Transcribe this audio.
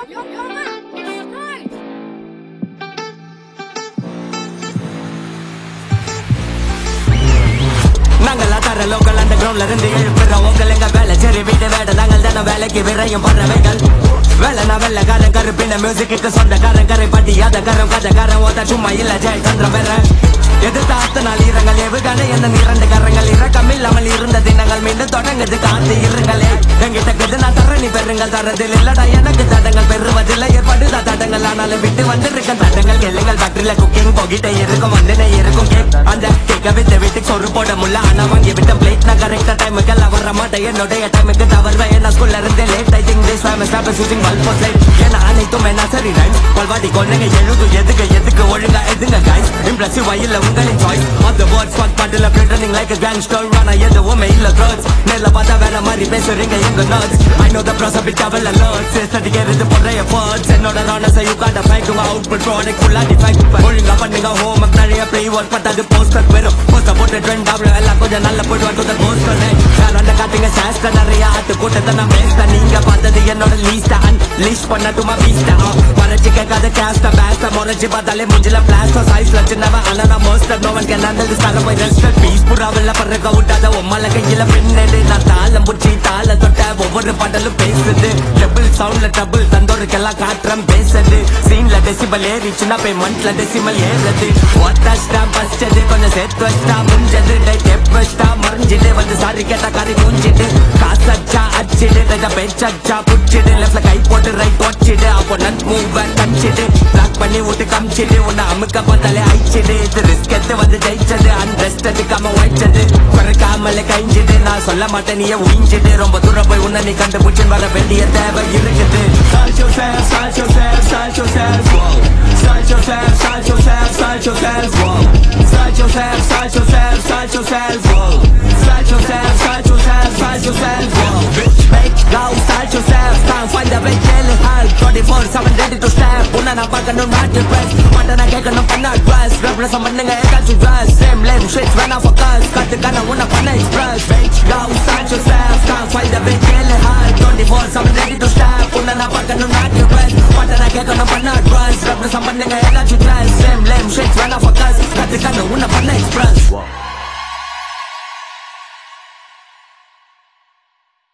Yo, mama, it's right. நாங்கள் தர local அந்த கிரவுண்ட்ல இருந்து எழுப்புறோம் உங்கள் எங்க வேலை சரி வீட்டு வேட நாங்கள் தானே வேலைக்கு விரையும் பறவைகள் வேலை நான் வெள்ளக்காரன் கருப்பின மியூசிக்கு சொந்தக்காரன் கரை பட்டி அத கரம் கஜக்காரன் ஓத சும்மா இல்ல ஜெய சந்திர வேற எதிர்த்த அத்த நாள் இரங்கள் எவுகான என்ன இரண்டு கரங்கள் இறக்கம் இல்லாமல் இருந்த தினங்கள் மீண்டும் தொடங்குது காத்து இருங்களே எங்கிட்ட கெது நான் தர நீ பெறுங்கள் தரதில் இல்லடா எனக்கு தடங்கள் பெறுவதில்லை ஏற்படுதா தடங்கள் ஆனாலும் விட்டு வந்திருக்க தடங்கள் எல்லைகள் பற்றில குக்கிங் போகிட்டே இருக்கும் வந்து இருக்கும் கேக் அந்த கேக்க விட்டு வீட்டுக்கு சொரு போட முல்ல ஆனா வாங்கி விட்ட பிளேட் நான் கரெக்டா டைமுக்கு எல்லாம் வர மாட்டேன் என்னுடைய டைமுக்கு தவறுவேன் என்ன ஸ்கூல்ல இருந்து late I think this famous stop shooting pull pose light ஏன்னா அனைத்தும் என்ன சரி ரைட் பல்வாடி கொள்ளுங்க எழுது எதுக்கு எதுக்கு ஒழுங்கா எதுங்க கைஸ் இம்ப்ரெசிவ் இல்ல உங்களின் choice of the words fuck bottle pretending like a gangster ஆனா எதுவுமே இல்ல த்ரோட்ஸ் நேர்ல பார்த்தா வேற மாதிரி பேசுறீங்க எங்க nerds I know the process bit awful alerts study எது போடுற எஃபர்ட்ஸ் என்னோட ரானஸ் யூ காண்ட் ஃபைட் உங்க அவுட்புட் ப்ராடக்ட் ஃபுல்லா டிஃபெக்ட் ஒழுங்கா பண்ணுங்க ஹோம் ஒர்க் நிறைய ப்ரீ ஒர்க் பத்தாது போஸ்டர் வெறும் போஸ்டர் போட்டு ட்ரெண்ட் ஆகல எல்லாம் கொஞ்சம் நல்ல போயிட்டு வந்து போஸ்டர் யார் அந்த காட்டுங்க சாஸ்டர் நிறைய ஆட்டு கூட்டத்தை நான் வேஸ்ட் நீங்க பார்த்தது என்னோட லீஸ்ட் அண்ட் லீஸ்ட் பண்ணட்டுமா பீஸ்ட் மறைச்சு கேட்காத கேஸ்ட பேஸ்ட முறைச்சு பார்த்தாலே முஞ்சில பிளாஸ்டோ சைஸ்ல சின்னவன் ஆனா நான் monster no one can handle this தர போய் ரெஸ்ட் பீஸ் புறாவில் பறக்க விட்டாத உம்மல கையில பின்னடு நான் தாளம் புடிச்சு தாள தொட்ட ஒவ்வொரு பாடலும் பேசுது டபுள் சவுண்ட்ல டபுள் தந்தோருக்கெல்லாம் காட்டுறேன் பேசுது சீன்ல டெசிபல் ஏறிச்சுன்னா பேமெண்ட்ல டெசிமல் ஏறுது ஒத்தாஸ்டா பஸ்டது கொஞ்சம் சேர்த்து வச்சா முடிஞ்சது டை டெப் வச்சா மறைஞ்சிட்டு வந்து சாரி கேட்டா காரி மூஞ்சிட்டு காசச்சா அச்சிடு ரைட்டா பெஞ்சச்சா புடிச்சிடு லெஃப்ட்ல கை போட்டு ரைட் வச்சிடு அப்போ நன் மூவ் கமிச்சிடு பிளாக் பண்ணி விட்டு கமிச்சிடு உன்னை அமுக்க பார்த்தாலே அழிச்சிடு இது ரிஸ்க் எடுத்து வந்து ஜெயிச்சது அன்ரெஸ்ட் எடுக்காம உழைச்சது குறைக்காமலே கைஞ்சிடு நான் சொல்ல மாட்டேன் நீயே உயிஞ்சிடு ரொம்ப தூரம் போய் உன்னை நீ கண்டுபிடிச்சு வர வேண்டிய தேவை இருக்குது Search yourself, search yourself, search yourself, whoa. Search yourself, search yourself, search yourself, whoa. Search yourself, search yourself, search yourself, whoa. Search yourself, search yourself, search yourself, whoa. Bitch, make, go, search yourself, can't find the way, tell it hard. 24/7 ready to step. உன்னை நான் பார்க்கணும், not depressed. உன்னை நான் கேட்கணும், பண்ண advice. Represent பண்ணுங்க, ஏதாச்சும் dress. Same lame shit, வேணா focus. கத்துக்கான உன்னை பண்ண express. Bitch, go, search yourself, can't find the way, tell it hard. 24/7 ready to step. உன்னை நான் பார்க்கணும், not depressed. உன்னை நான் கேட்கணும், பண்ண advice. Represent பண்ணுங்க, ஏதாச்சும் dress. Same lame shit, வேணா focus. கத்துக்கான உன்னை பண்ண express.